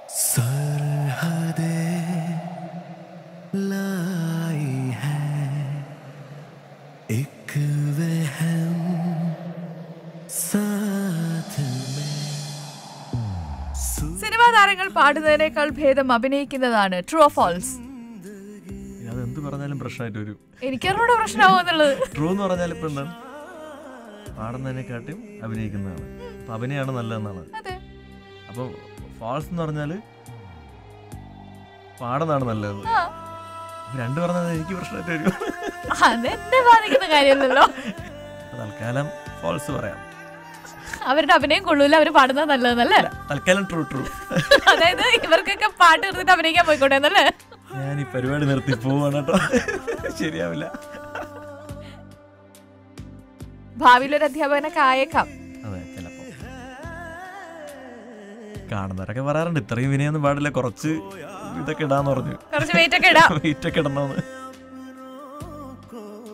सरहदें लाई है एक वहम साथ में സിനിമാ താരങ്ങൾ പാടുന്നതിനേക്കാൾ ഭേദം അഭിനയിക്കുന്നതാണ് ട്രൂ ഓഫ് ഫാൾസ് അത് എന്ത് പറഞ്ഞാലും പ്രശ്നമായിട്ട് വരും എനിക്കറിഞ്ഞൂടെ പ്രശ്നമാവും എന്നുള്ളത് ട്രൂ എന്ന് പറഞ്ഞാൽ ഇപ്പൊ എന്താണ് പാടുന്നതിനെക്കാട്ടും അഭിനയിക്കുന്നതാണ് അപ്പൊ അഭിനയമാണ് നല്ലതെന്നാണ് അതെ അപ്പോൾ ഫാൾസ് എന്ന് പറഞ്ഞാല് പാടുന്നതാണ് നല്ലത് ആ അപ്പൊ രണ്ട് പറഞ്ഞാൽ എനിക്ക് പ്രശ്നമായിട്ട് വരും അതെന്നെ ബാധിക്കുന്ന കാര്യമല്ലല്ലോ അപ്പൊ തൽക്കാലം ഫാൾസ് പറയാം അവരുടെ അഭിനയം കൊള്ളൂല അവര് പാടുന്നത് നല്ലതെന്നല്ലേ തൽക്കാലം ട്രൂ ട്രൂ അതായത് ഇവർക്കൊക്കെ പാട്ട് നിർത്തിട്ട് അഭിനയിക്കാൻ പോയിക്കോട്ടെ എന്നല്ലേ ഞാൻ ഈ പരിപാടി നിർത്തി പോവാണ് കേട്ടോ ശരിയാവില്ല ഭാവിയിൽ ഒരു അധ്യാപകനൊക്കെ ആയേക്കാം അതെ ചിലപ്പോ കാണുന്നവരൊക്കെ പറയാറുണ്ട് ഇത്രയും വിനയൊന്നും പാടില്ല കുറച്ച് ഇതൊക്കെ ഇടാന്ന് പറഞ്ഞു കുറച്ച് വെയിറ്റ് ഒക്കെ ഇടാം വെയിറ്റ് ഒക്കെ ഇടണമെന്ന്